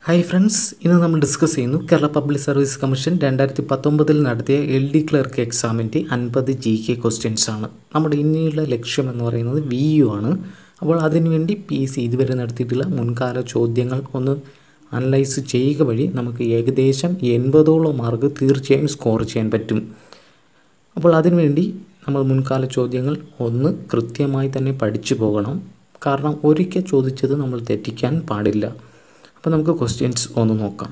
hi friends ഇന്ന് നമ്മൾ discuss ചെയ്യുന്നു കേരള പബ്ലിക് സർവീസ് കമ്മീഷൻ രണ്ടായിരത്തി പത്തൊമ്പതിൽ നടത്തിയ എൽ ഡി ക്ലർക്ക് എക്സാമിൻ്റെ അൻപത് ജി കെ ക്വസ്റ്റ്യൻസ് ആണ് നമ്മുടെ ഇനിയുള്ള ലക്ഷ്യം എന്ന് പറയുന്നത് വി യു ആണ് അപ്പോൾ അതിനുവേണ്ടി പി എസ് സി ഇതുവരെ നടത്തിയിട്ടുള്ള മുൻകാല ചോദ്യങ്ങൾ ഒന്ന് അനലൈസ് ചെയ്യുക വഴി നമുക്ക് ഏകദേശം എൺപതോളം മാർക്ക് തീർച്ചയായും സ്കോർ ചെയ്യാൻ പറ്റും അപ്പോൾ അതിനുവേണ്ടി നമ്മൾ മുൻകാല ചോദ്യങ്ങൾ ഒന്ന് കൃത്യമായി തന്നെ പഠിച്ചു പോകണം കാരണം ഒരിക്കൽ ചോദിച്ചത് നമ്മൾ തെറ്റിക്കാൻ പാടില്ല അപ്പോൾ നമുക്ക് ക്വസ്റ്റ്യൻസ് ഒന്ന് നോക്കാം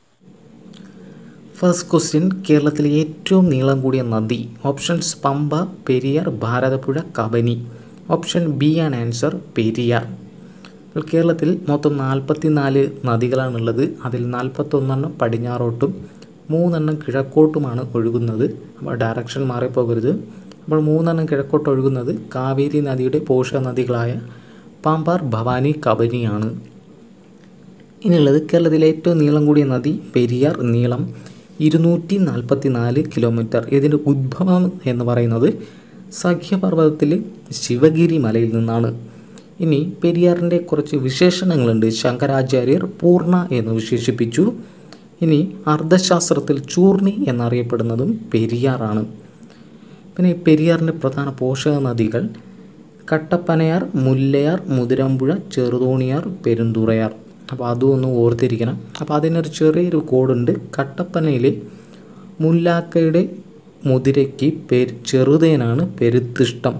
ഫസ്റ്റ് ക്വസ്റ്റ്യൻ കേരളത്തിലെ ഏറ്റവും നീളം കൂടിയ നദി options Pamba Periyar Bharathapuzha Kabani option B ആണ് ആൻസർ പെരിയാർ അപ്പോൾ കേരളത്തിൽ മൊത്തം നാൽപ്പത്തി നാല് നദികളാണുള്ളത് അതിൽ നാൽപ്പത്തൊന്നെണ്ണം പടിഞ്ഞാറോട്ടും മൂന്നെണ്ണം കിഴക്കോട്ടുമാണ് ഒഴുകുന്നത് അപ്പോൾ ഡയറക്ഷൻ മാറിപ്പോകരുത് അപ്പോൾ മൂന്നെണ്ണം കിഴക്കോട്ട് ഒഴുകുന്നത് കാവേരി നദിയുടെ പോഷക നദികളായ പാമ്പാർ ഭവാനി കബനിയാണ് ഇനിയുള്ളത് കേരളത്തിലെ ഏറ്റവും നീളം കൂടിയ നദി പെരിയാർ നീളം ഇരുന്നൂറ്റി നാൽപ്പത്തി നാല് കിലോമീറ്റർ ഇതിൻ്റെ ഉദ്ഭവം എന്ന് പറയുന്നത് സഖ്യപർവ്വതത്തിൽ ശിവഗിരി മലയിൽ നിന്നാണ് ഇനി പെരിയാറിൻ്റെ കുറച്ച് വിശേഷണങ്ങളുണ്ട് ശങ്കരാചാര്യർ പൂർണ്ണ എന്ന് വിശേഷിപ്പിച്ചു ഇനി അർദ്ധശാസ്ത്രത്തിൽ ചൂർണി എന്നറിയപ്പെടുന്നതും പെരിയാറാണ് പിന്നെ പെരിയാറിൻ്റെ പ്രധാന പോഷക നദികൾ കട്ടപ്പനയാർ മുല്ലയാർ മുതിരമ്പുഴ ചെറുതോണിയാർ പെരുന്തുറയാർ അപ്പോൾ അതും ഒന്ന് ഓർത്തിരിക്കണം അപ്പോൾ അതിനൊരു ചെറിയൊരു കോഡുണ്ട് കട്ടപ്പനയിലെ മുല്ലാക്കയുടെ മുതിരയ്ക്ക് പെരു ചെറുതേനാണ് പെരുത്തിഷ്ടം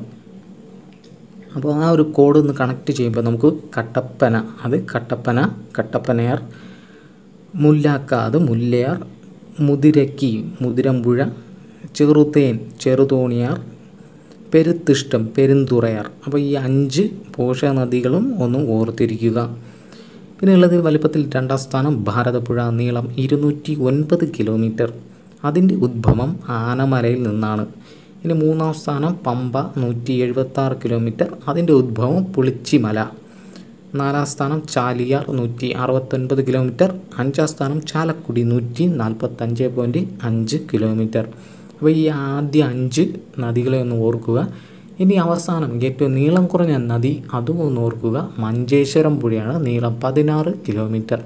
അപ്പോൾ ആ ഒരു കോഡ് ഒന്ന് കണക്ട് ചെയ്യുമ്പോൾ നമുക്ക് കട്ടപ്പന അത് കട്ടപ്പന കട്ടപ്പനയാർ മുല്ലാക്ക അത് മുല്ലയാർ മുതിരക്കി മുതിരമ്പുഴ ചെറുതേൻ ചെറുതോണിയാർ പെരുത്തിഷ്ടം പെരുന്തുറയാർ അപ്പോൾ ഈ അഞ്ച് പോഷക നദികളും ഒന്ന് ഓർത്തിരിക്കുക പിന്നെ ഉള്ളത് വലിപ്പത്തിൽ രണ്ടാം സ്ഥാനം ഭാരതപ്പുഴ നീളം ഇരുന്നൂറ്റി ഒൻപത് കിലോമീറ്റർ അതിൻ്റെ ഉദ്ഭവം ആനമലയിൽ നിന്നാണ് ഇനി മൂന്നാം സ്ഥാനം പമ്പ നൂറ്റി എഴുപത്താറ് കിലോമീറ്റർ അതിൻ്റെ ഉദ്ഭവം പുളിച്ചിമല നാലാം സ്ഥാനം ചാലിയാർ നൂറ്റി അറുപത്തൊൻപത് കിലോമീറ്റർ അഞ്ചാം സ്ഥാനം ചാലക്കുടി നൂറ്റി നാൽപ്പത്തഞ്ച് പോയിൻറ്റ് അഞ്ച് കിലോമീറ്റർ അപ്പോൾ ഈ ആദ്യ അഞ്ച് നദികളെ ഒന്ന് ഓർക്കുക ഇനി അവസാനം ഏറ്റവും നീളം കുറഞ്ഞ നദി അതും ഒന്ന് ഓർക്കുക മഞ്ചേശ്വരം പുഴയാണ് നീളം പതിനാറ് കിലോമീറ്റർ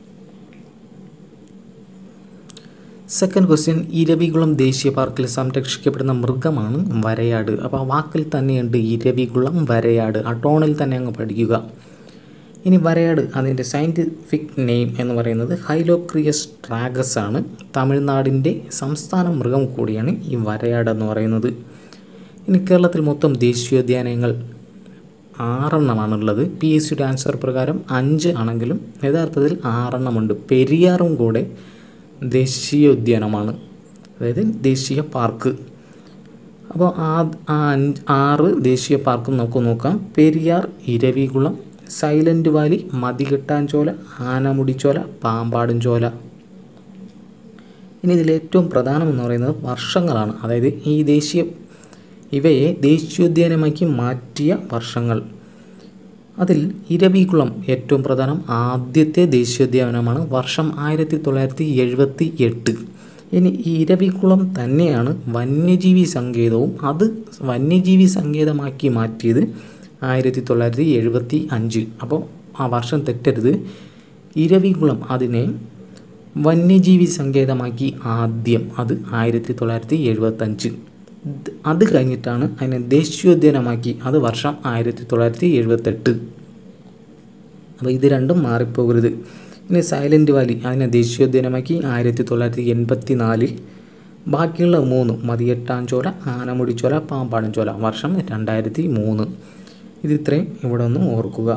സെക്കൻഡ് ക്വസ്റ്റ്യൻ ഇരവികുളം ദേശീയ പാർക്കിൽ സംരക്ഷിക്കപ്പെടുന്ന മൃഗമാണ് വരയാട് അപ്പോൾ ആ വാക്കിൽ തന്നെയുണ്ട് ഇരവികുളം വരയാട് ആ ടോണിൽ തന്നെ അങ്ങ് പഠിക്കുക ഇനി വരയാട് അതിൻ്റെ സയൻറ്റിഫിക് നെയിം എന്ന് പറയുന്നത് ഹൈലോക്രിയസ് ട്രാഗസ് ആണ് തമിഴ്നാടിൻ്റെ സംസ്ഥാന മൃഗം കൂടിയാണ് ഈ വരയാട് എന്ന് പറയുന്നത് ഇനി കേരളത്തിൽ മൊത്തം ദേശീയോദ്യാനങ്ങൾ ആറെണ്ണമാണുള്ളത് പി എസ് സിയുടെ ആൻസർ പ്രകാരം അഞ്ച് ആണെങ്കിലും യഥാർത്ഥത്തിൽ ആറെണ്ണമുണ്ട് പെരിയാറും കൂടെ ദേശീയോദ്യാനമാണ് അതായത് ദേശീയ പാർക്ക് അപ്പോൾ ആ ആ അഞ്ച് ആറ് ദേശീയ പാർക്കും നമുക്ക് നോക്കാം പെരിയാർ ഇരവികുളം സൈലൻറ്റ് വാലി മതികെട്ടാഞ്ചോല ആനമുടിച്ചോല പാമ്പാടുംചോല ഇനി ഇതിൽ ഏറ്റവും പ്രധാനമെന്ന് പറയുന്നത് വർഷങ്ങളാണ് അതായത് ഈ ദേശീയ ഇവയെ ദേശീയോദ്യാനമാക്കി മാറ്റിയ വർഷങ്ങൾ അതിൽ ഇരവികുളം ഏറ്റവും പ്രധാനം ആദ്യത്തെ ദേശീയോദ്യാനമാണ് വർഷം ആയിരത്തി തൊള്ളായിരത്തി എഴുപത്തി എട്ട് ഇനി ഈ ഇരവികുളം തന്നെയാണ് വന്യജീവി സങ്കേതവും അത് വന്യജീവി സങ്കേതമാക്കി മാറ്റിയത് ആയിരത്തി തൊള്ളായിരത്തി എഴുപത്തി അഞ്ച് അപ്പോൾ ആ വർഷം തെറ്റരുത് ഇരവികുളം അതിനെ വന്യജീവി സങ്കേതമാക്കി ആദ്യം അത് ആയിരത്തി തൊള്ളായിരത്തി എഴുപത്തഞ്ച് അത് കഴിഞ്ഞിട്ടാണ് അതിനെ ദേശീയോദ്യാനമാക്കി അത് വർഷം ആയിരത്തി തൊള്ളായിരത്തി എഴുപത്തെട്ട് അപ്പോൾ ഇത് രണ്ടും മാറിപ്പോകരുത് ഇനി സൈലൻറ്റ് വാലി അതിനെ ദേശീയോദ്യാനമാക്കി ആയിരത്തി തൊള്ളായിരത്തി എൺപത്തി നാലിൽ ബാക്കിയുള്ള മൂന്ന് മതിയെട്ടാഞ്ചോല ആനമുടിച്ചോല പാമ്പാടൻചോല വർഷം രണ്ടായിരത്തി മൂന്ന് ഇത് ഇത്രയും ഇവിടെ ഒന്ന് ഓർക്കുക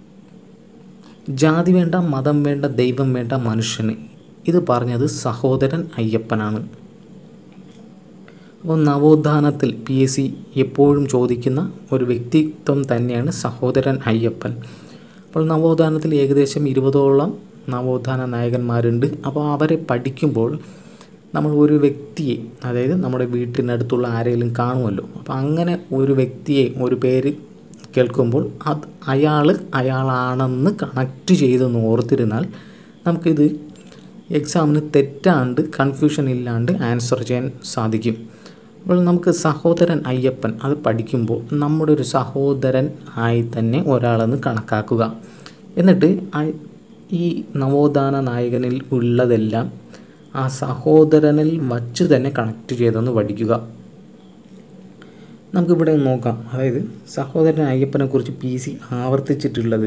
ജാതി വേണ്ട മതം വേണ്ട ദൈവം വേണ്ട മനുഷ്യന് ഇത് പറഞ്ഞത് സഹോദരൻ അയ്യപ്പനാണ് അപ്പോൾ നവോത്ഥാനത്തിൽ പി എസ് സി എപ്പോഴും ചോദിക്കുന്ന ഒരു വ്യക്തിത്വം തന്നെയാണ് സഹോദരൻ അയ്യപ്പൻ അപ്പോൾ നവോത്ഥാനത്തിൽ ഏകദേശം ഇരുപതോളം നവോത്ഥാന നായകന്മാരുണ്ട് അപ്പോൾ അവരെ പഠിക്കുമ്പോൾ നമ്മൾ ഒരു വ്യക്തിയെ അതായത് നമ്മുടെ വീട്ടിനടുത്തുള്ള ആരെങ്കിലും കാണുമല്ലോ അപ്പോൾ അങ്ങനെ ഒരു വ്യക്തിയെ ഒരു പേര് കേൾക്കുമ്പോൾ അത് അയാൾ അയാളാണെന്ന് കണക്റ്റ് ചെയ്തെന്ന് ഓർത്തിരുന്നാൽ നമുക്കിത് എക്സാമിന് തെറ്റാണ്ട് കൺഫ്യൂഷൻ ഇല്ലാണ്ട് ആൻസർ ചെയ്യാൻ സാധിക്കും അപ്പോൾ നമുക്ക് സഹോദരൻ അയ്യപ്പൻ അത് പഠിക്കുമ്പോൾ നമ്മുടെ ഒരു സഹോദരൻ ആയി തന്നെ ഒരാളെന്ന് കണക്കാക്കുക എന്നിട്ട് ഈ നവോത്ഥാന നായകനിൽ ഉള്ളതെല്ലാം ആ സഹോദരനിൽ വച്ച് തന്നെ കണക്ട് ചെയ്തെന്ന് പഠിക്കുക നമുക്കിവിടെ നോക്കാം അതായത് സഹോദരൻ അയ്യപ്പനെ കുറിച്ച് പി സി ആവർത്തിച്ചിട്ടുള്ളത്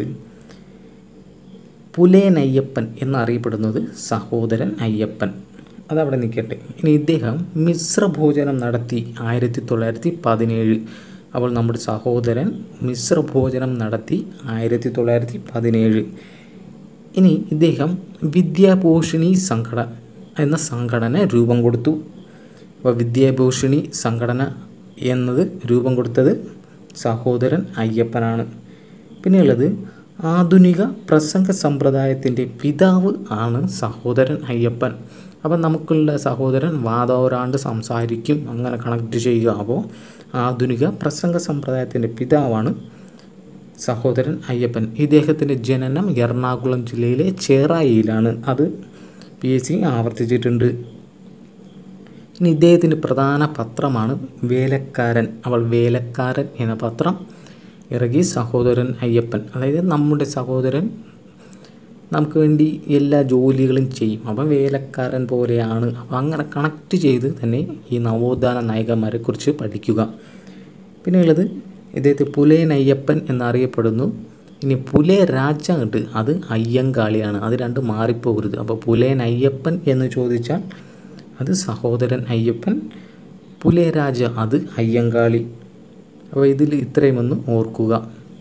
പുലേൻ അയ്യപ്പൻ എന്നറിയപ്പെടുന്നത് സഹോദരൻ അയ്യപ്പൻ അതവിടെ നിൽക്കട്ടെ ഇനി ഇദ്ദേഹം മിശ്രഭോജനം നടത്തി ആയിരത്തി തൊള്ളായിരത്തി പതിനേഴ് അപ്പോൾ നമ്മുടെ സഹോദരൻ മിശ്രഭോജനം നടത്തി ആയിരത്തി തൊള്ളായിരത്തി പതിനേഴ് ഇനി ഇദ്ദേഹം വിദ്യാഭൂഷണി സംഘടന എന്ന സംഘടന രൂപം കൊടുത്തു അപ്പോൾ വിദ്യാഭൂഷണി സംഘടന എന്നത് രൂപം കൊടുത്തത് സഹോദരൻ അയ്യപ്പനാണ് പിന്നെയുള്ളത് ആധുനിക പ്രസംഗ സമ്പ്രദായത്തിൻ്റെ പിതാവ് ആണ് സഹോദരൻ അയ്യപ്പൻ അപ്പം നമുക്കുള്ള സഹോദരൻ വാദോരാണ്ട് സംസാരിക്കും അങ്ങനെ കണക്ട് ചെയ്യുക അപ്പോൾ ആധുനിക പ്രസംഗ സമ്പ്രദായത്തിൻ്റെ പിതാവാണ് സഹോദരൻ അയ്യപ്പൻ ഇദ്ദേഹത്തിൻ്റെ ജനനം എറണാകുളം ജില്ലയിലെ ചേറായിയിലാണ് അത് പി എസ് സി ആവർത്തിച്ചിട്ടുണ്ട് ഇനി ഇദ്ദേഹത്തിൻ്റെ പ്രധാന പത്രമാണ് വേലക്കാരൻ അവൾ വേലക്കാരൻ എന്ന പത്രം ഇറങ്ങി സഹോദരൻ അയ്യപ്പൻ അതായത് നമ്മുടെ സഹോദരൻ നമുക്ക് വേണ്ടി എല്ലാ ജോലികളും ചെയ്യും അപ്പം വേലക്കാരൻ പോലെയാണ് അപ്പം അങ്ങനെ കണക്ട് ചെയ്ത് തന്നെ ഈ നവോത്ഥാന നായകന്മാരെ കുറിച്ച് പഠിക്കുക പിന്നെ ഉള്ളത് ഇദ്ദേഹത്തെ പുലേൻ അയ്യപ്പൻ എന്നറിയപ്പെടുന്നു ഇനി പുലേ രാജ ഉണ്ട് അത് അയ്യങ്കാളിയാണ് അത് രണ്ടും മാറിപ്പോകരുത് അപ്പോൾ പുലേൻ അയ്യപ്പൻ എന്ന് ചോദിച്ചാൽ അത് സഹോദരൻ അയ്യപ്പൻ പുലേ രാജ അത് അയ്യങ്കാളി അപ്പോൾ ഇതിൽ ഇത്രയും ഒന്ന് ഓർക്കുക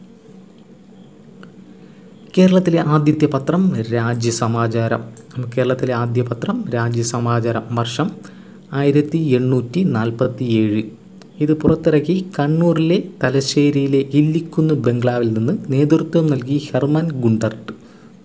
കേരളത്തിലെ ആദ്യത്തെ പത്രം രാജ്യസമാചാരം കേരളത്തിലെ ആദ്യ പത്രം രാജ്യസമാചാരം വർഷം ആയിരത്തി എണ്ണൂറ്റി നാൽപ്പത്തി ഏഴ് ഇത് പുറത്തിറക്കി കണ്ണൂരിലെ തലശ്ശേരിയിലെ ഇല്ലിക്കുന്ന് ബംഗ്ലാവിൽ നിന്ന് നേതൃത്വം നൽകി ഹെർമൻ ഗുണ്ടർട്ട്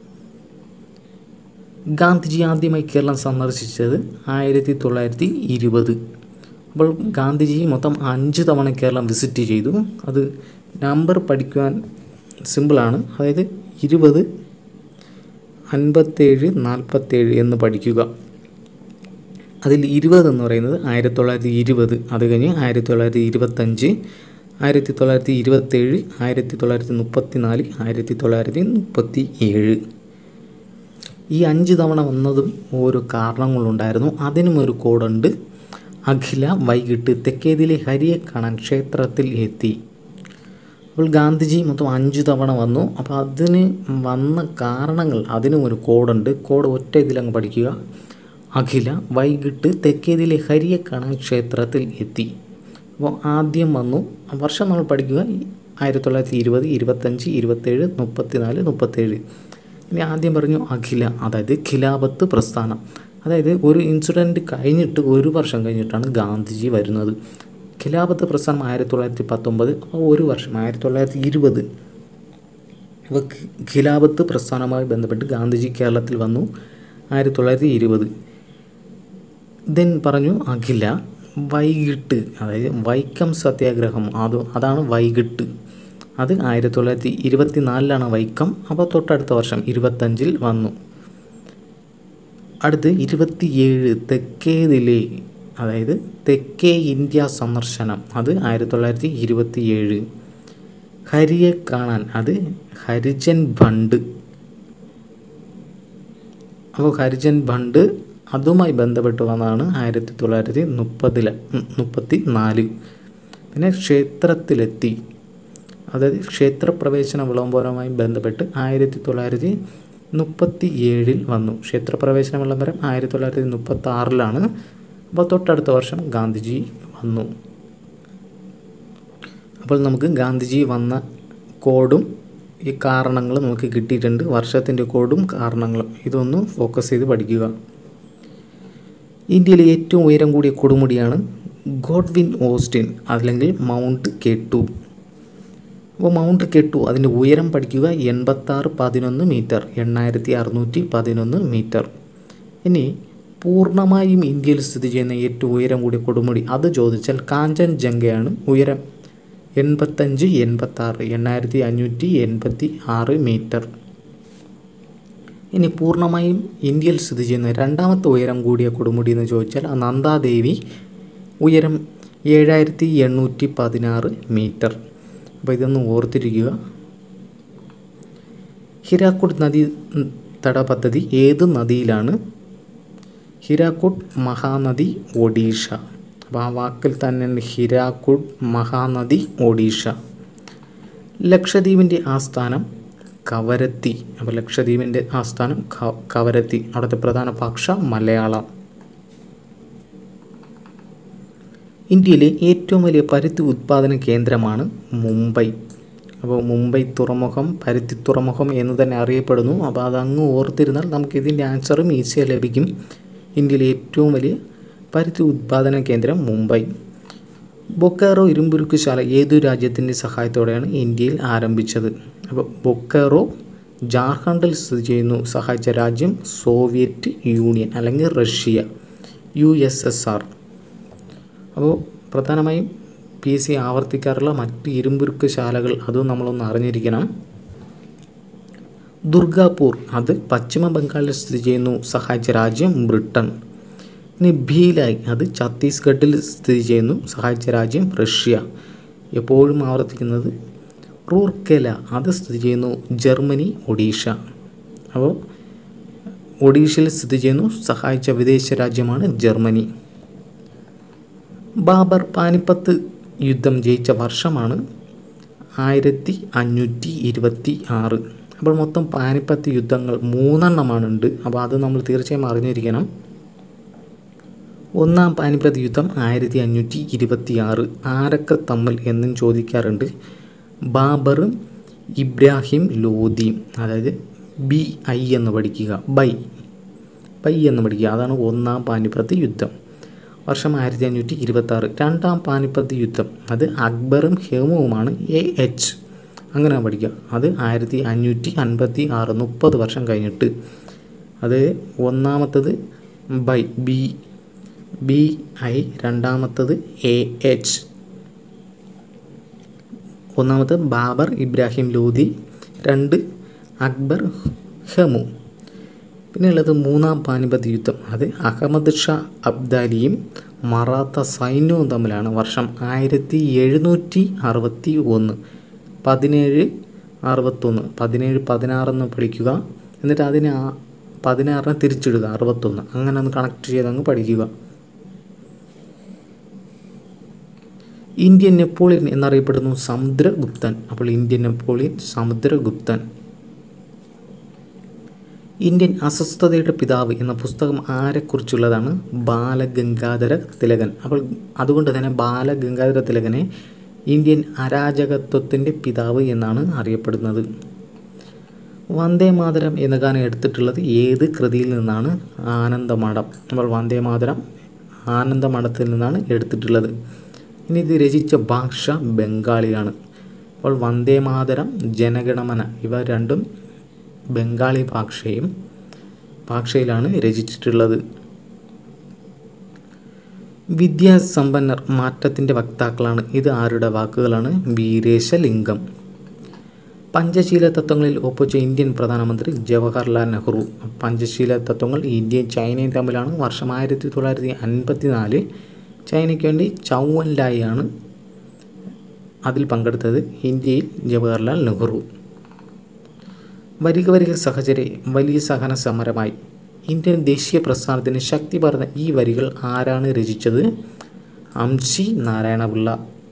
ഗാന്ധിജി ആദ്യമായി കേരളം സന്ദർശിച്ചത് ആയിരത്തി തൊള്ളായിരത്തി ഇരുപത് അപ്പോൾ ഗാന്ധിജി മൊത്തം അഞ്ച് തവണ കേരളം വിസിറ്റ് ചെയ്തു അത് നമ്പർ പഠിക്കുവാൻ സിമ്പിളാണ് അതായത് ഇരുപത് അൻപത്തേഴ് നാൽപ്പത്തേഴ് എന്ന് പഠിക്കുക അതിൽ ഇരുപത് എന്ന് പറയുന്നത് ആയിരത്തി തൊള്ളായിരത്തി ഇരുപത് അത് കഴിഞ്ഞ് ആയിരത്തി തൊള്ളായിരത്തി ഇരുപത്തഞ്ച് ആയിരത്തി തൊള്ളായിരത്തി ഇരുപത്തേഴ് ആയിരത്തി തൊള്ളായിരത്തി മുപ്പത്തി നാല് ആയിരത്തി തൊള്ളായിരത്തി മുപ്പത്തി ഏഴ് ഈ അഞ്ച് തവണ വന്നതും ഓരോ കാരണങ്ങളുണ്ടായിരുന്നു അതിനും ഒരു കോഡുണ്ട് അഖില വൈകിട്ട് തെക്കേതിലെ ഹരിയെ കാണാൻ ക്ഷേത്രത്തിൽ എത്തി അപ്പോൾ ഗാന്ധിജി മൊത്തം അഞ്ച് തവണ വന്നു അപ്പോൾ അതിന് വന്ന കാരണങ്ങൾ അതിനും ഒരു കോഡുണ്ട് കോഡ് ഒറ്റ ഇതിലങ്ങ് പഠിക്കുക അഖില വൈകിട്ട് തെക്കേതിലെ ഹരിയെ കാണാൻ ക്ഷേത്രത്തിൽ എത്തി അപ്പോൾ ആദ്യം വന്നു വർഷം നമ്മൾ പഠിക്കുക ആയിരത്തി തൊള്ളായിരത്തി ഇരുപത് ഇരുപത്തഞ്ച് ഇരുപത്തേഴ് മുപ്പത്തിനാല് മുപ്പത്തേഴ് ഇനി ആദ്യം പറഞ്ഞു അഖില അതായത് ഖിലാപത്ത് പ്രസ്ഥാനം അതായത് ഒരു ഇൻസിഡൻറ്റ് കഴിഞ്ഞിട്ട് ഒരു വർഷം കഴിഞ്ഞിട്ടാണ് ഗാന്ധിജി വരുന്നത് ഖിലാപത്ത് പ്രസ്ഥാനം ആയിരത്തി തൊള്ളായിരത്തി പത്തൊമ്പത് അപ്പോൾ ഒരു വർഷം ആയിരത്തി തൊള്ളായിരത്തി ഇരുപത് അപ്പോൾ ഖിലാപത്ത് പ്രസ്ഥാനവുമായി ബന്ധപ്പെട്ട് ഗാന്ധിജി കേരളത്തിൽ വന്നു ആയിരത്തി തൊള്ളായിരത്തി ഇരുപത് ദെൻ പറഞ്ഞു അഖില വൈകിട്ട് അതായത് വൈക്കം സത്യാഗ്രഹം അത് അതാണ് വൈകിട്ട് അത് ആയിരത്തി തൊള്ളായിരത്തി ഇരുപത്തി നാലിലാണ് വൈക്കം അപ്പോൾ തൊട്ടടുത്ത വർഷം ഇരുപത്തഞ്ചിൽ വന്നു അടുത്ത് ഇരുപത്തിയേഴ് തെക്കേതിലെ അതായത് തെക്കേ ഇന്ത്യ സന്ദർശനം അത് ആയിരത്തി തൊള്ളായിരത്തി ഇരുപത്തിയേഴ് ഹരിയെ കാണാൻ അത് ഹരിജൻ ഭണ്ട് അപ്പോൾ ഹരിജൻ ഭണ്ട് അതുമായി ബന്ധപ്പെട്ട് വന്നതാണ് ആയിരത്തി തൊള്ളായിരത്തി മുപ്പതിൽ മുപ്പത്തി നാല് പിന്നെ ക്ഷേത്രത്തിലെത്തി അതായത് ക്ഷേത്രപ്രവേശന വിളംബരവുമായി ബന്ധപ്പെട്ട് ആയിരത്തി തൊള്ളായിരത്തി മുപ്പത്തി ഏഴിൽ വന്നു ക്ഷേത്രപ്രവേശന വിളംബരം ആയിരത്തി തൊള്ളായിരത്തി മുപ്പത്തി ആറിലാണ് അപ്പോൾ തൊട്ടടുത്ത വർഷം ഗാന്ധിജി വന്നു അപ്പോൾ നമുക്ക് ഗാന്ധിജി വന്ന കോഡും ഈ കാരണങ്ങളും നമുക്ക് കിട്ടിയിട്ടുണ്ട് വർഷത്തിൻ്റെ കോഡും കാരണങ്ങളും ഇതൊന്ന് ഫോക്കസ് ചെയ്ത് പഠിക്കുക ഇന്ത്യയിലെ ഏറ്റവും ഉയരം കൂടിയ കൊടുമുടിയാണ് ഗോഡ്വിൻ ഓസ്റ്റിൻ അല്ലെങ്കിൽ മൗണ്ട് കെട്ടു അപ്പോൾ മൗണ്ട് കെട്ടു അതിൻ്റെ ഉയരം പഠിക്കുക എൺപത്താറ് പതിനൊന്ന് മീറ്റർ എണ്ണായിരത്തി അറുന്നൂറ്റി പതിനൊന്ന് മീറ്റർ ഇനി പൂർണ്ണമായും ഇന്ത്യയിൽ സ്ഥിതി ചെയ്യുന്ന ഏറ്റവും ഉയരം കൂടിയ കൊടുമുടി അത് ചോദിച്ചാൽ കാഞ്ചൻജംഗയാണ് ഉയരം എൺപത്തഞ്ച് എൺപത്താറ് എണ്ണായിരത്തി അഞ്ഞൂറ്റി എൺപത്തി ആറ് മീറ്റർ ഇനി പൂർണ്ണമായും ഇന്ത്യയിൽ സ്ഥിതി ചെയ്യുന്ന രണ്ടാമത്തെ ഉയരം കൂടിയ കൊടുമുടി എന്ന് ചോദിച്ചാൽ ആ നന്ദാദേവി ഉയരം ഏഴായിരത്തി എണ്ണൂറ്റി പതിനാറ് മീറ്റർ അപ്പോൾ ഇതൊന്ന് ഓർത്തിരിക്കുക ഹിരാക്കുഡ് നദി തട പദ്ധതി ഏത് നദിയിലാണ് ഹിരാക്കുഡ് മഹാനദി ഒഡീഷ അപ്പോൾ ആ വാക്കിൽ തന്നെ ഹിരാക്കുഡ് മഹാനദി ഒഡീഷ ലക്ഷദ്വീപിൻ്റെ ആസ്ഥാനം കവരത്തി അപ്പോൾ ലക്ഷദ്വീപിൻ്റെ ആസ്ഥാനം ക- കവരത്തി അവിടുത്തെ പ്രധാന ഭാഷ മലയാളം ഇന്ത്യയിലെ ഏറ്റവും വലിയ പരുത്തി ഉത്പാദന കേന്ദ്രമാണ് മുംബൈ അപ്പോൾ മുംബൈ തുറമുഖം പരുത്തി തുറമുഖം എന്ന് തന്നെ അറിയപ്പെടുന്നു അപ്പോൾ അതങ്ങ് ഓർത്തിരുന്നാൽ നമുക്ക് ഇതിൻ്റെ ആൻസറും ഈസിയായി ലഭിക്കും ഇന്ത്യയിലെ ഏറ്റവും വലിയ പരുത്തി ഉത്പാദന കേന്ദ്രം മുംബൈ ബൊക്കാറോ ഇരുമ്പുരുക്കുശാല ഏതു രാജ്യത്തിൻ്റെ സഹായത്തോടെയാണ് ഇന്ത്യയിൽ ആരംഭിച്ചത് അപ്പോൾ ബൊക്കാറോ ജാർഖണ്ഡിൽ സ്ഥിതി ചെയ്യുന്നു സഹായിച്ച രാജ്യം സോവിയറ്റ് യൂണിയൻ അല്ലെങ്കിൽ Russia U S S R അപ്പോൾ പ്രധാനമായും പി എസ് സി ആവർത്തിക്കാറുള്ള മറ്റ് ഇരുമ്പുരുക്ക് ശാലകൾ അതും നമ്മളൊന്ന് അറിഞ്ഞിരിക്കണം ദുർഗാപൂർ അത് പശ്ചിമ ബംഗാളിൽ സ്ഥിതി ചെയ്യുന്നു സഹായിച്ച രാജ്യം ബ്രിട്ടൻ ഇനി ഭീലായ് അത് ഛത്തീസ്ഗഡിൽ സ്ഥിതി ചെയ്യുന്നു സഹായിച്ച രാജ്യം റഷ്യ എപ്പോഴും ആവർത്തിക്കുന്നത് റൂർക്കെല അത് സ്ഥിതി ചെയ്യുന്നു ജർമ്മനി ഒഡീഷ അപ്പോൾ ഒഡീഷയിൽ സ്ഥിതി ചെയ്യുന്നു സഹായിച്ച വിദേശ രാജ്യമാണ് ജർമ്മനി ബാബർ പാനിപ്പത്ത് യുദ്ധം ജയിച്ച വർഷമാണ് ആയിരത്തി അഞ്ഞൂറ്റി ഇരുപത്തി ആറ് അപ്പോൾ മൊത്തം പാനിപ്പത്ത് യുദ്ധങ്ങൾ മൂന്നെണ്ണമാണ് ഉണ്ട് അപ്പോൾ അത് നമ്മൾ തീർച്ചയായും അറിഞ്ഞിരിക്കണം ഒന്നാം പാനിപ്പത്ത് യുദ്ധം ആയിരത്തി അഞ്ഞൂറ്റി ഇരുപത്തി ആറ് ആരൊക്കെ തമ്മിൽ എന്നും ചോദിക്കാറുണ്ട് ബാബറും ഇബ്രാഹിം ലോധിയും അതായത് ബി ഐ എന്ന് പഠിക്കുക ബൈ ബൈ എന്ന് പഠിക്കുക അതാണ് ഒന്നാം പാനിപ്പത്ത് യുദ്ധം വർഷം ആയിരത്തി അഞ്ഞൂറ്റി ഇരുപത്തി ആറ് രണ്ടാം പാനിപ്പത്ത് യുദ്ധം അത് അക്ബറും ഹേമുവുമാണ് എ എച്ച് അങ്ങനെ പഠിക്കുക അത് ആയിരത്തി അഞ്ഞൂറ്റി അൻപത്തി ആറ് മുപ്പത് വർഷം കഴിഞ്ഞിട്ട് അത് ഒന്നാമത്തത് ബൈ ബി ബി ഐ രണ്ടാമത്തത് എ എച്ച് ഒന്നാമത് ബാബർ ഇബ്രാഹിം ലോധി രണ്ട് അക്ബർ ഹെമു പിന്നെ ഉള്ളത് മൂന്നാം പാനിപത്ത് യുദ്ധം അത് അഹമ്മദ് ഷാ അബ്ദാലിയും മറാത്ത സൈന്യവും തമ്മിലാണ് വർഷം ആയിരത്തി എഴുന്നൂറ്റി അറുപത്തി ഒന്ന് പതിനേഴ് അറുപത്തൊന്ന് പതിനേഴ് പതിനാറെന്ന് പഠിക്കുക എന്നിട്ട് അതിനെ ആ പതിനാറിനെ തിരിച്ചിടുക അറുപത്തൊന്ന് അങ്ങനെ ഒന്ന് കണക്ട് ചെയ്തങ്ങ് പഠിക്കുക ഇന്ത്യൻ നെപ്പോളിയൻ എന്നറിയപ്പെടുന്നു സമുദ്രഗുപ്തൻ അപ്പോൾ ഇന്ത്യൻ നെപ്പോളിയൻ സമുദ്രഗുപ്തൻ ഇന്ത്യൻ അസ്വസ്ഥതയുടെ പിതാവ് എന്ന പുസ്തകം ആരെക്കുറിച്ചുള്ളതാണ് ബാലഗംഗാധര തിലകൻ അപ്പോൾ അതുകൊണ്ട് തന്നെ ബാലഗംഗാധര തിലകനെ ഇന്ത്യൻ അരാജകത്വത്തിൻ്റെ പിതാവ് എന്നാണ് അറിയപ്പെടുന്നത് വന്ദേ മാതരം എന്ന ഗാനം എടുത്തിട്ടുള്ളത് ഏത് കൃതിയിൽ നിന്നാണ് ആനന്ദമഠം നമ്മൾ വന്ദേ മാതരം ആനന്ദമഠത്തിൽ നിന്നാണ് എടുത്തിട്ടുള്ളത് ഇനി ഇത് രചിച്ച ഭാഷ ബംഗാളിയാണ് അപ്പോൾ വന്ദേ മാതരം ജനഗണമന ഇവ രണ്ടും ബംഗാളി ഭാഷയും ഭാഷയിലാണ് രചിച്ചിട്ടുള്ളത് വിദ്യാസമ്പന്നർ മാറ്റത്തിൻ്റെ വക്താക്കളാണ് ഇത് ആരുടെ വാക്കുകളാണ് വീരേശലിംഗം പഞ്ചശീല തത്വങ്ങളിൽ ഒപ്പുവെച്ച ഇന്ത്യൻ പ്രധാനമന്ത്രി ജവഹർലാൽ നെഹ്റു പഞ്ചശീല തത്വങ്ങൾ ഇന്ത്യയും ചൈനയും തമ്മിലാണ് വർഷം ആയിരത്തി തൊള്ളായിരത്തി അൻപത്തി നാല് ചൈനയ്ക്ക് വേണ്ടി ചൗവൻ ലായി ആണ് അതിൽ പങ്കെടുത്തത് ഇന്ത്യയിൽ ജവഹർലാൽ നെഹ്റു വരിക വരിക സഹചരെ വലിയ സഹന സമരമായി ഇന്ത്യൻ ദേശീയ പ്രസ്ഥാനത്തിന് ശക്തി പറഞ്ഞ ഈ വരികൾ ആരാണ് രചിച്ചത് അംശി നാരായണപിള്ള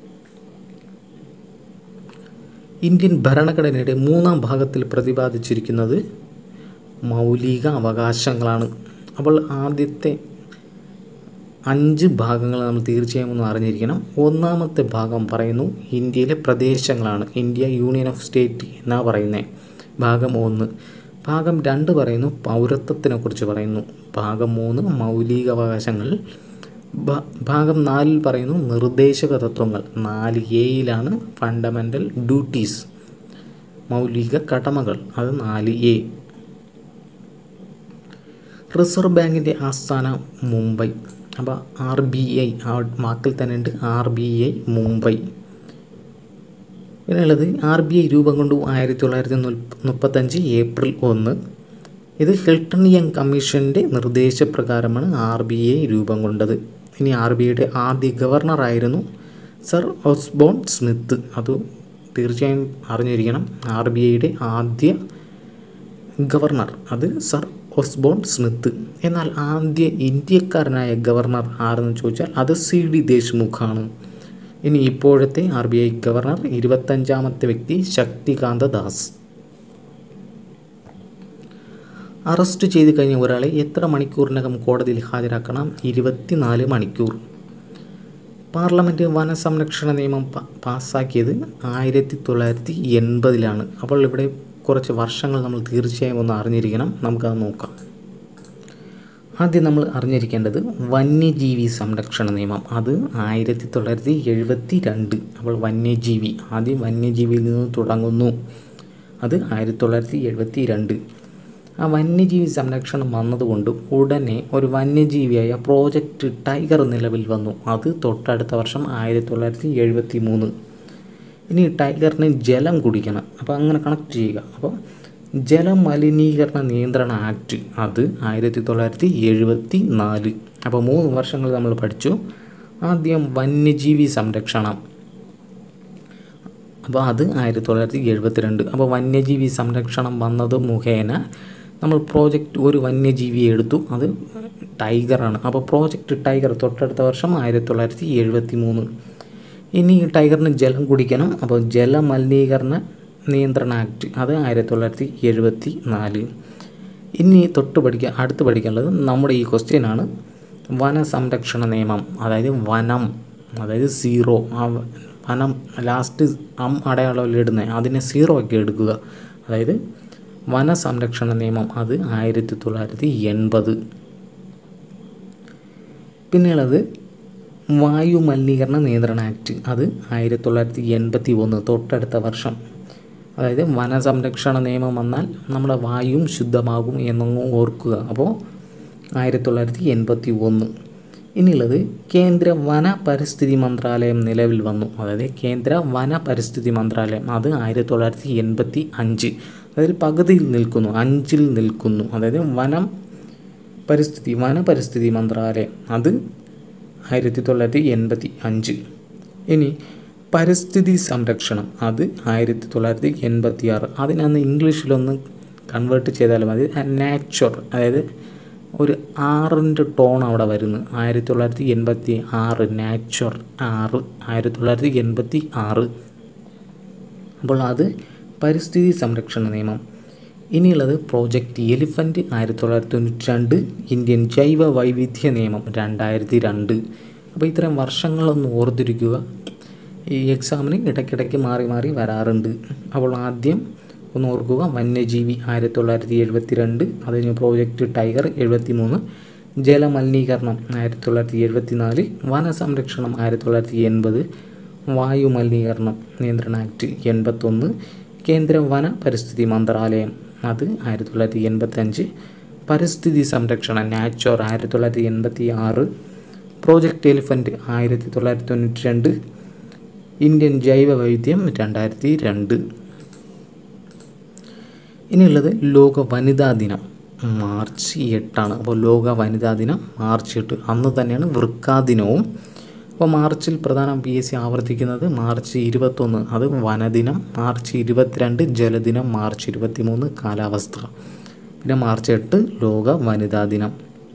ഇന്ത്യൻ ഭരണഘടനയുടെ മൂന്നാം ഭാഗത്തിൽ പ്രതിപാദിച്ചിരിക്കുന്നത് മൗലിക അവകാശങ്ങളാണ് അപ്പോൾ ആദ്യത്തെ അഞ്ച് ഭാഗങ്ങൾ നമ്മൾ തീർച്ചയായും ഒന്ന് അറിഞ്ഞിരിക്കണം ഒന്നാമത്തെ ഭാഗം പറയുന്നു ഇന്ത്യയിലെ പ്രദേശങ്ങളാണ് ഇന്ത്യ യൂണിയൻ ഓഫ് സ്റ്റേറ്റ് എന്നാ പറയുന്നത് ഭാഗം ഒന്ന് ഭാഗം രണ്ട് പറയുന്നു പൗരത്വത്തിനെ കുറിച്ച് പറയുന്നു ഭാഗം മൂന്ന് മൗലികാവകാശങ്ങൾ ഭ- ഭാഗം നാലിൽ പറയുന്നു നിർദ്ദേശക തത്വങ്ങൾ നാല് എയിലാണ് ഫണ്ടമെൻ്റൽ ഡ്യൂട്ടീസ് മൗലിക കടമകൾ അത് നാല് എ റിസർവ് ബാങ്കിൻ്റെ ആസ്ഥാനം മുംബൈ അപ്പോൾ ആർ ബി ഐ ആ വാക്കിൽ തന്നെ ഉണ്ട് ആർ ബി ഐ മുംബൈ പിന്നെയുള്ളത് ആർ ബി ഐ രൂപം കൊണ്ടു ആയിരത്തി തൊള്ളായിരത്തി മുപ്പത്തഞ്ച് ഏപ്രിൽ ഒന്ന് ഇത് ഹിൽട്ടൺ യങ് കമ്മീഷൻ്റെ നിർദ്ദേശപ്രകാരമാണ് ആർ ബി ഐ രൂപം കൊണ്ടത് ഇനി ആർ ബി ഐയുടെ ആദ്യ ഗവർണറായിരുന്നു സർ ഓസ്ബോൺ സ്മിത്ത് അത് തീർച്ചയായും അറിഞ്ഞിരിക്കണം ആർ ബി ഐയുടെ ആദ്യ ഗവർണർ അത് സർ ഒസ്ബോൺ സ്മിത്ത് എന്നാൽ ആദ്യ ഇന്ത്യക്കാരനായ ഗവർണർ ആരെന്ന് ചോദിച്ചാൽ അത് സി ഡി ദേശ്മുഖാണ് ഇനി ഇപ്പോഴത്തെ ആർ ബി ഐ ഗവർണർ ഇരുപത്തഞ്ചാമത്തെ വ്യക്തി ശക്തികാന്ത ദാസ് അറസ്റ്റ് ചെയ്ത് കഴിഞ്ഞ ഒരാളെ എത്ര മണിക്കൂറിനകം കോടതിയിൽ ഹാജരാക്കണം ഇരുപത്തിനാല് മണിക്കൂർ പാർലമെൻറ്റ് വനസംരക്ഷണ നിയമം പ- പാസ്സാക്കിയത് ആയിരത്തി തൊള്ളായിരത്തി എൺപതിലാണ് അപ്പോൾ ഇവിടെ കുറച്ച് വർഷങ്ങൾ നമ്മൾ തീർച്ചയായും ഒന്ന് അറിഞ്ഞിരിക്കണം നമുക്കത് നോക്കാം ആദ്യം നമ്മൾ അറിഞ്ഞിരിക്കേണ്ടത് വന്യജീവി സംരക്ഷണ നിയമം അത് ആയിരത്തി തൊള്ളായിരത്തി എഴുപത്തി രണ്ട് അപ്പോൾ വന്യജീവി ആദ്യം വന്യജീവിയിൽ നിന്ന് തുടങ്ങുന്നു അത് ആയിരത്തി തൊള്ളായിരത്തി എഴുപത്തി രണ്ട് ആ വന്യജീവി സംരക്ഷണം വന്നതുകൊണ്ട് ഉടനെ ഒരു വന്യജീവിയായ പ്രോജക്റ്റ് ടൈഗർ നിലവിൽ വന്നു അത് തൊട്ടടുത്ത വർഷം ആയിരത്തി തൊള്ളായിരത്തി എഴുപത്തി മൂന്ന് ഇനി ടൈഗറിന് ജലം കുടിക്കണം അപ്പോൾ അങ്ങനെ കണക്ട് ചെയ്യുക അപ്പോൾ ജലമലിനീകരണ നിയന്ത്രണ ആക്ട് അത് ആയിരത്തി തൊള്ളായിരത്തി എഴുപത്തി നാല് അപ്പോൾ മൂന്ന് വർഷങ്ങൾ നമ്മൾ പഠിച്ചു ആദ്യം വന്യജീവി സംരക്ഷണം അപ്പോൾ അത് ആയിരത്തി തൊള്ളായിരത്തി എഴുപത്തിരണ്ട് അപ്പോൾ വന്യജീവി സംരക്ഷണം വന്നത് മുഖേന നമ്മൾ പ്രോജക്റ്റ് ഒരു വന്യജീവിയെ എടുത്തു അത് ടൈഗറാണ് അപ്പോൾ പ്രോജക്റ്റ് ടൈഗർ തൊട്ടടുത്ത വർഷം ആയിരത്തി തൊള്ളായിരത്തി എഴുപത്തി മൂന്ന് ഇനി ഈ ടൈഗറിന് ജലം കുടിക്കണം അപ്പോൾ ജലമലിനീകരണ നിയന്ത്രണ ആക്ട് അത് ആയിരത്തി തൊള്ളായിരത്തി എഴുപത്തി നാല് ഇനി തൊട്ട് പഠിക്കുക അടുത്ത് പഠിക്കാനുള്ളത് നമ്മുടെ ഈ ക്വസ്റ്റ്യനാണ് വനസംരക്ഷണ നിയമം അതായത് വനം അതായത് സീറോ ആ വനം ലാസ്റ്റ് അം അടയാളമിടുന്നത് അതിനെ സീറോ ഒക്കെ എടുക്കുക അതായത് വനസംരക്ഷണ നിയമം അത് ആയിരത്തി തൊള്ളായിരത്തി എൺപത് പിന്നെയുള്ളത് വായു മലിനീകരണ നിയന്ത്രണ ആക്ട് അത് ആയിരത്തി തൊള്ളായിരത്തി എൺപത്തി ഒന്ന് തൊട്ടടുത്ത വർഷം അതായത് വനസംരക്ഷണ നിയമം വന്നാൽ നമ്മുടെ വായുവും ശുദ്ധമാകും എന്നങ്ങ് ഓർക്കുക അപ്പോൾ ആയിരത്തി തൊള്ളായിരത്തി എൺപത്തി ഒന്ന് ഇനിയുള്ളത് കേന്ദ്ര വന പരിസ്ഥിതി മന്ത്രാലയം നിലവിൽ വന്നു അതായത് കേന്ദ്ര വന പരിസ്ഥിതി മന്ത്രാലയം അത് ആയിരത്തി തൊള്ളായിരത്തി എൺപത്തി അഞ്ച് അതായത് പകുതിയിൽ നിൽക്കുന്നു അഞ്ചിൽ നിൽക്കുന്നു അതായത് വനം പരിസ്ഥിതി വന പരിസ്ഥിതി മന്ത്രാലയം അത് ആയിരത്തി തൊള്ളായിരത്തി എൺപത്തി അഞ്ച് ഇനി പരിസ്ഥിതി സംരക്ഷണം അത് ആയിരത്തി തൊള്ളായിരത്തി എൺപത്തി ആറ് അതിനന്ന് ഇംഗ്ലീഷിലൊന്ന് കൺവേർട്ട് ചെയ്താലും മതി നാച്ചുർ അതായത് ഒരു ആറിൻ്റെ ടോൺ അവിടെ വരുന്നു ആയിരത്തി തൊള്ളായിരത്തി എൺപത്തി ആറ് നാച്ചുർ ആറ് ആയിരത്തി തൊള്ളായിരത്തി എൺപത്തി ആറ് അപ്പോൾ അത് പരിസ്ഥിതി സംരക്ഷണ നിയമം ഇനിയുള്ളത് പ്രോജക്റ്റ് എലിഫൻറ്റ് ആയിരത്തി തൊള്ളായിരത്തി തൊണ്ണൂറ്റി രണ്ട് ഇന്ത്യൻ ജൈവ വൈവിധ്യ നിയമം രണ്ടായിരത്തി രണ്ട് അപ്പോൾ ഇത്തരം വർഷങ്ങളൊന്ന് ഓർത്തിരിക്കുക ഈ എക്സാമിന് ഇടയ്ക്കിടയ്ക്ക് മാറി മാറി വരാറുണ്ട് അപ്പോൾ ആദ്യം ഒന്ന് ഓർക്കുക വന്യജീവി ആയിരത്തി തൊള്ളായിരത്തി എഴുപത്തി രണ്ട് അത് കഴിഞ്ഞ് പ്രോജക്റ്റ് ടൈഗർ എഴുപത്തി മൂന്ന് ജലമലിനീകരണം ആയിരത്തി തൊള്ളായിരത്തി എഴുപത്തി നാല് വനസംരക്ഷണം ആയിരത്തി തൊള്ളായിരത്തി എൺപത് വായു മലിനീകരണം നിയന്ത്രണ ആക്ട് എൺപത്തൊന്ന് കേന്ദ്ര വന പരിസ്ഥിതി മന്ത്രാലയം അത് ആയിരത്തി തൊള്ളായിരത്തി എൺപത്തഞ്ച് പരിസ്ഥിതി സംരക്ഷണം നാച്ചോർ ആയിരത്തി തൊള്ളായിരത്തി എൺപത്തി ആറ് പ്രോജക്റ്റ് എലിഫൻറ്റ് ആയിരത്തി തൊള്ളായിരത്തി തൊണ്ണൂറ്റി രണ്ട് ഇന്ത്യൻ ജൈവ വൈവിധ്യം രണ്ടായിരത്തി രണ്ട് ഇനിയുള്ളത് ലോക വനിതാ ദിനം മാർച്ച് എട്ടാണ് അപ്പോൾ ലോക വനിതാ ദിനം മാർച്ച് എട്ട് അന്ന് തന്നെയാണ് വൃക്കാ ദിനവും അപ്പോൾ മാർച്ചിൽ പ്രധാന പി എസ് സി ആവർത്തിക്കുന്നത് മാർച്ച് ഇരുപത്തൊന്ന് അത് വനദിനം മാർച്ച് ഇരുപത്തിരണ്ട് ജലദിനം മാർച്ച് ഇരുപത്തിമൂന്ന് കാലാവസ്ഥ പിന്നെ മാർച്ച് എട്ട് ലോക വനിതാ ദിനം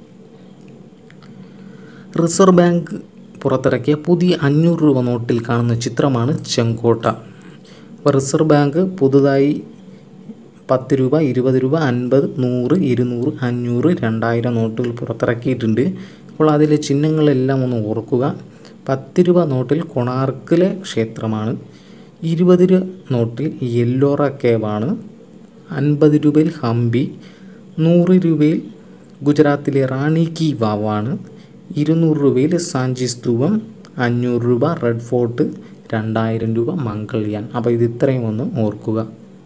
റിസർവ് ബാങ്ക് പുറത്തിറക്കിയ പുതിയ അഞ്ഞൂറ് രൂപ നോട്ടിൽ കാണുന്ന ചിത്രമാണ് ചെങ്കോട്ട അപ്പോൾ റിസർവ് ബാങ്ക് പുതുതായി പത്ത് രൂപ ഇരുപത് രൂപ അൻപത് നൂറ് ഇരുന്നൂറ് അഞ്ഞൂറ് രണ്ടായിരം നോട്ടുകൾ പുറത്തിറക്കിയിട്ടുണ്ട് അപ്പോൾ അതിലെ ചിഹ്നങ്ങളെല്ലാം ഒന്ന് ഓർക്കുക പത്ത് രൂപ നോട്ടിൽ കൊണാർക്കിലെ ക്ഷേത്രമാണ് ഇരുപത് രൂപ നോട്ടിൽ യെല്ലോറ കേവാണ് അൻപത് രൂപയിൽ ഹംപി നൂറ് രൂപയിൽ ഗുജറാത്തിലെ റാണി കി വാവാണ് ഇരുന്നൂറ് രൂപയിൽ സാഞ്ചി സ്തൂപം അഞ്ഞൂറ് രൂപ റെഡ് ഫോർട്ട് രണ്ടായിരം രൂപ മംഗൾയാൻ അപ്പോൾ ഇത് ഇത്രയും ഒന്ന് ഓർക്കുക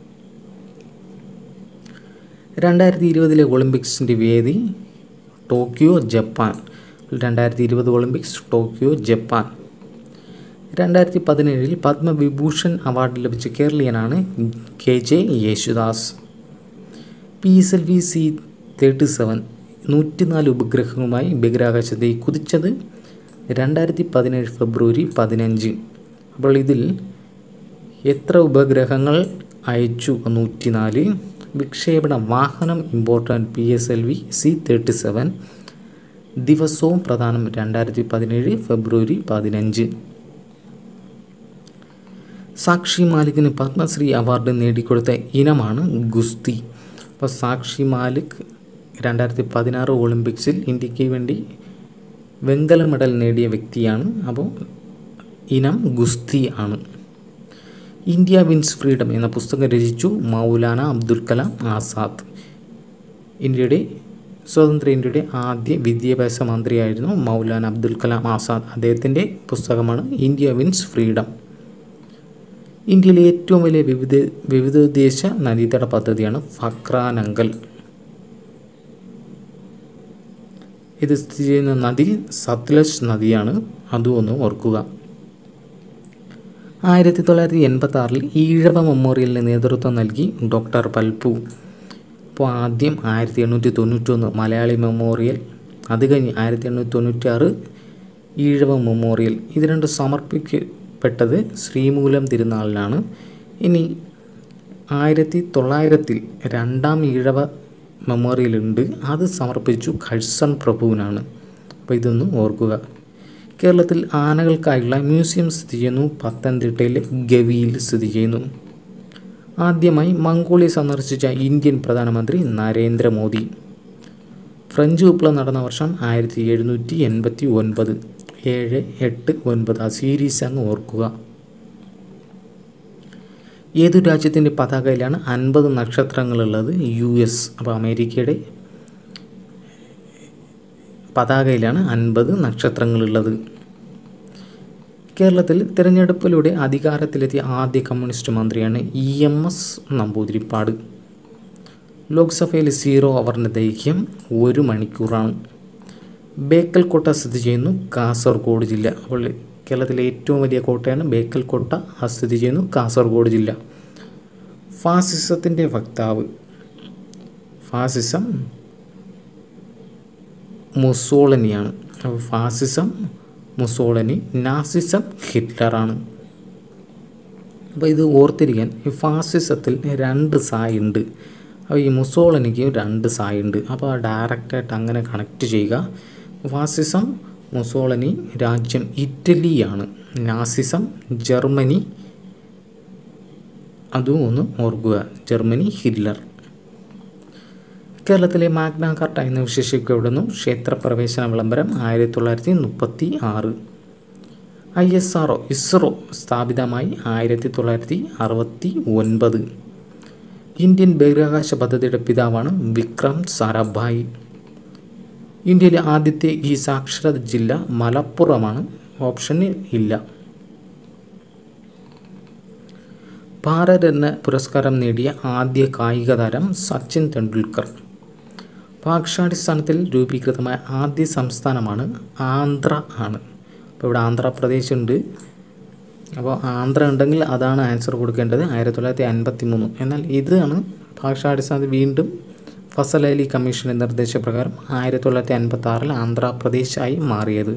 രണ്ടായിരത്തി ഇരുപതിലെ ഒളിമ്പിക്സിൻ്റെ വേദി ടോക്കിയോ ജപ്പാൻ രണ്ടായിരത്തി ഇരുപത് ഒളിമ്പിക്സ് ടോക്കിയോ ജപ്പാൻ രണ്ടായിരത്തി പതിനേഴിൽ പത്മവിഭൂഷൺ അവാർഡ് ലഭിച്ച കേരളീയനാണ് K J Yesudas P S L V C thirty seven നൂറ്റിനാല് ഉപഗ്രഹങ്ങളുമായി ബഹിരാകാശത്തേക്ക് കുതിച്ചത് രണ്ടായിരത്തി പതിനേഴ് ഫെബ്രുവരി പതിനഞ്ച് അപ്പോൾ ഇതിൽ എത്ര ഉപഗ്രഹങ്ങൾ അയച്ചു നൂറ്റിനാല് വിക്ഷേപണ വാഹനം important P S L V C thirty seven ദിവസവും പ്രധാനം രണ്ടായിരത്തി പതിനേഴ് ഫെബ്രുവരി പതിനഞ്ച് സാക്ഷി മാലിക്കിന് പത്മശ്രീ അവാർഡ് നേടിക്കൊടുത്ത ഇനമാണ് ഗുസ്തി അപ്പോൾ സാക്ഷി മാലിക് രണ്ടായിരത്തി പതിനാറ് ഒളിമ്പിക്സിൽ ഇന്ത്യക്ക് വേണ്ടി വെങ്കല മെഡൽ നേടിയ വ്യക്തിയാണ് അപ്പോൾ ഇനം ഗുസ്തി ആണ് ഇന്ത്യ വിൻസ് ഫ്രീഡം എന്ന പുസ്തകം രചിച്ചു മൗലാന അബ്ദുൽ കലാം ആസാദ് ഇന്ത്യയുടെ സ്വതന്ത്ര ഇന്ത്യയുടെ ആദ്യ വിദ്യാഭ്യാസ മന്ത്രിയായിരുന്നു മൗലാന അബ്ദുൽ കലാം ആസാദ് അദ്ദേഹത്തിൻ്റെ പുസ്തകമാണ് ഇന്ത്യ വിൻസ് ഫ്രീഡം ഇന്ത്യയിലെ ഏറ്റവും വലിയ വിവിധ വിവിധോദ്ദേശ നദീതട പദ്ധതിയാണ് ഫക്രാനങ്കൽ ഇത് സ്ഥിതി ചെയ്യുന്ന നദി സത്ലജ് നദിയാണ് അതും ഒന്ന് ഓർക്കുക ആയിരത്തി തൊള്ളായിരത്തി എൺപത്തി ആറിൽ ഈഴവ മെമ്മോറിയലിന് നേതൃത്വം നൽകി ഡോക്ടർ പൽപു അപ്പോൾ ആദ്യം ആയിരത്തി എണ്ണൂറ്റി തൊണ്ണൂറ്റൊന്ന് മലയാളി മെമ്മോറിയൽ അത് കഴിഞ്ഞ് ആയിരത്തി എണ്ണൂറ്റി തൊണ്ണൂറ്റി ആറ് ഈഴവ മെമ്മോറിയൽ ഇത് രണ്ട് സമർപ്പിക്കപ്പെട്ടത് ശ്രീമൂലം തിരുനാളിലാണ് ഇനി ആയിരത്തി തൊള്ളായിരത്തിൽ രണ്ടാം ഈഴവ മെമ്മോറിയൽ ഉണ്ട് അത് സമർപ്പിച്ചു ഖഴ്സൺ പ്രഭുവിനാണ് അപ്പോൾ ഇതൊന്നും ഓർക്കുക കേരളത്തിൽ ആനകൾക്കായുള്ള മ്യൂസിയം സ്ഥിതി ചെയ്യുന്നു പത്തനംതിട്ടയിലെ ഗവിയിൽ സ്ഥിതി ചെയ്യുന്നു ആദ്യമായി മംഗോളിയ സന്ദർശിച്ച ഇന്ത്യൻ പ്രധാനമന്ത്രി നരേന്ദ്രമോദി ഫ്രഞ്ച് വിപ്ലവം നടന്ന വർഷം ആയിരത്തി എഴുന്നൂറ്റി എൺപത്തി ഒൻപത് ഏഴ് എട്ട് ഒൻപത് ആ സീരീസ് അങ്ങ് ഓർക്കുക ഏതു രാജ്യത്തിൻ്റെ പതാകയിലാണ് അൻപത് നക്ഷത്രങ്ങളുള്ളത് യു എസ് അപ്പോൾ അമേരിക്കയുടെ പതാകയിലാണ് അൻപത് നക്ഷത്രങ്ങളുള്ളത് കേരളത്തിൽ തിരഞ്ഞെടുപ്പിലൂടെ അധികാരത്തിലെത്തിയ ആദ്യ കമ്മ്യൂണിസ്റ്റ് മന്ത്രിയാണ് ഇ എം എസ് നമ്പൂതിരിപ്പാട് ലോക്സഭയിൽ സീറോ അവറിൻ്റെ ദൈർഘ്യം ഒരു മണിക്കൂറാണ് ബേക്കൽ കോട്ട സ്ഥിതി ചെയ്യുന്നു കാസർഗോഡ് ജില്ല അപ്പോൾ കേരളത്തിലെ ഏറ്റവും വലിയ കോട്ടയാണ് ബേക്കൽ കോട്ട അത് സ്ഥിതി ചെയ്യുന്നു കാസർഗോഡ് ജില്ല ഫാസിസത്തിൻ്റെ വക്താവ് ഫാസിസം മുസോളനിയാണ് അപ്പോൾ ഫാസിസം മുസോളനി നാസിസം ഹിറ്റ്ലറാണ് അപ്പോൾ ഇത് ഓർത്തിരിക്കാൻ ഈ ഫാസിസത്തിൽ രണ്ട് സായ് ഉണ്ട് അപ്പോൾ ഈ മുസോളനിക്ക് രണ്ട് സായ് ഉണ്ട് അപ്പോൾ ഡയറക്റ്റായിട്ട് അങ്ങനെ കണക്ട് ചെയ്യുക ഫാസിസം മുസോളനി രാജ്യം ഇറ്റലിയാണ് നാസിസം ജർമ്മനി അതും ഒന്ന് ഓർക്കുക ജർമ്മനി ഹിറ്റ്ലർ കേരളത്തിലെ മാഗ്ന കാർട്ട എന്ന് വിശേഷിക്കപ്പെടുന്നു ക്ഷേത്രപ്രവേശന വിളംബരം ആയിരത്തി തൊള്ളായിരത്തി മുപ്പത്തി ആറ് ഐ എസ് ആർ ഇസ്രോ സ്ഥാപിതമായി ആയിരത്തി തൊള്ളായിരത്തി അറുപത്തി ഒൻപത് ഇന്ത്യൻ ബഹിരാകാശ പദ്ധതിയുടെ പിതാവാണ് വിക്രം സാരാഭായി ഇന്ത്യയിലെ ആദ്യത്തെ ഈ സാക്ഷരത ജില്ല മലപ്പുറമാണ് ഓപ്ഷനിൽ ഇല്ല ഭാരതരത്ന പുരസ്കാരം നേടിയ ആദ്യ കായിക താരം സച്ചിൻ തെണ്ടുൽക്കർ ഭാഷാടിസ്ഥാനത്തിൽ രൂപീകൃതമായ ആദ്യ സംസ്ഥാനമാണ് ആന്ധ്ര ആണ് അപ്പോൾ ഇവിടെ ആന്ധ്രാപ്രദേശ് ഉണ്ട് അപ്പോൾ ആന്ധ്ര ഉണ്ടെങ്കിൽ അതാണ് ആൻസർ കൊടുക്കേണ്ടത് ആയിരത്തി തൊള്ളായിരത്തി അൻപത്തി മൂന്ന് എന്നാൽ ഇതാണ് ഭാഷാടിസ്ഥാനത്തിൽ വീണ്ടും ഫസൽ അലി കമ്മീഷൻ്റെ നിർദ്ദേശപ്രകാരം ആയിരത്തി തൊള്ളായിരത്തി അൻപത്തി ആറിൽ ആന്ധ്രാപ്രദേശായി മാറിയത്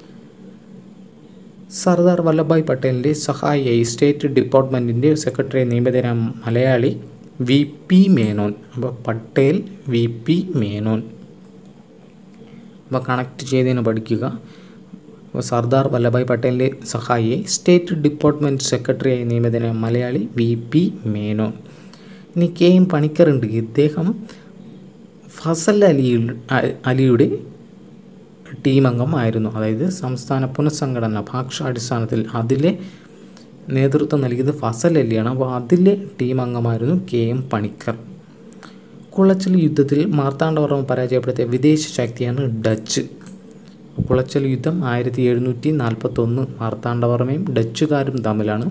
സർദാർ വല്ലഭായ് പട്ടേലിൻ്റെ സഹായിയായി സ്റ്റേറ്റ് ഡിപ്പാർട്ട്മെൻറ്റിൻ്റെ സെക്രട്ടറി നിയമിതനായ മലയാളി വി പി മേനോൻ അപ്പോൾ പട്ടേൽ വി പി മേനോൻ അപ്പോൾ കണക്ട് ചെയ്തതിന് പഠിക്കുക അപ്പോൾ സർദാർ വല്ലഭായ് പട്ടേലിൻ്റെ സഹായിയെ സ്റ്റേറ്റ് ഡിപ്പാർട്ട്മെൻറ്റ് സെക്രട്ടറിയായി നിയമിതനായ മലയാളി വി പി മേനോൻ ഇനി കെ എം പണിക്കറുണ്ട് ഇദ്ദേഹം ഫസൽ അലി അലിയുടെ ടീം അംഗമായിരുന്നു അതായത് സംസ്ഥാന പുനഃസംഘടന ഭാഷാടിസ്ഥാനത്തിൽ അതിലെ നേതൃത്വം നൽകിയത് ഫസൽ അലിയാണ് അപ്പോൾ അതിലെ ടീം അംഗമായിരുന്നു കെ എം പണിക്കർ കുളച്ചൽ യുദ്ധത്തിൽ മാർത്താണ്ഡവർമ്മ പരാജയപ്പെടുത്തിയ വിദേശ ശക്തിയാണ് ഡച്ച് കുളച്ചൽ യുദ്ധം ആയിരത്തി എഴുന്നൂറ്റി നാൽപ്പത്തൊന്ന് മാർത്താണ്ഡവർമ്മയും ഡച്ചുകാരും തമ്മിലാണ്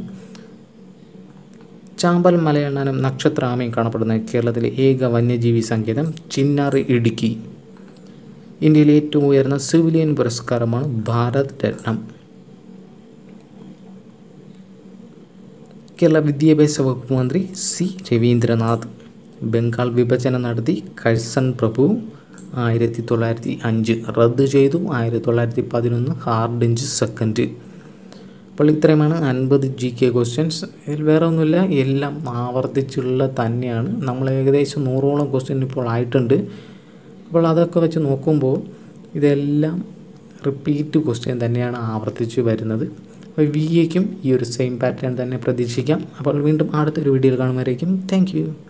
ചാമ്പൽ മലയണ്ണാനും നക്ഷത്രാമയും കാണപ്പെടുന്ന കേരളത്തിലെ ഏക വന്യജീവി സങ്കേതം ചിന്നാറ് ഇടുക്കി ഇന്ത്യയിലെ ഏറ്റവും ഉയർന്ന സിവിലിയൻ പുരസ്കാരമാണ് ഭാരത് രത്നം കേരള വിദ്യാഭ്യാസ വകുപ്പ് മന്ത്രി സി രവീന്ദ്രനാഥ് ബംഗാൾ വിഭജനം നടത്തി കഴ്സൺ പ്രഭു ആയിരത്തി തൊള്ളായിരത്തി അഞ്ച് റദ്ദ് ചെയ്തു ആയിരത്തി തൊള്ളായിരത്തി പതിനൊന്ന് ഹാർഡിഞ്ച് സെക്കൻഡ് അപ്പോൾ ഇത്രയുമാണ് അൻപത് ജി കെ ക്വസ്റ്റ്യൻസ് ഇതിൽ വേറെ ഒന്നുമില്ല എല്ലാം ആവർത്തിച്ചുള്ള തന്നെയാണ് നമ്മൾ ഏകദേശം നൂറോളം ക്വസ്റ്റ്യൻ ഇപ്പോൾ ആയിട്ടുണ്ട് അപ്പോൾ അതൊക്കെ വെച്ച് നോക്കുമ്പോൾ ഇതെല്ലാം റിപ്പീറ്റ് ക്വസ്റ്റ്യൻ തന്നെയാണ് ആവർത്തിച്ച് വരുന്നത് അപ്പോൾ വി എക്കും ഈ ഒരു സെയിം പാറ്റേൺ തന്നെ പ്രതീക്ഷിക്കാം അപ്പോൾ വീണ്ടും അടുത്തൊരു വീഡിയോയിൽ കാണുമായിരിക്കും താങ്ക്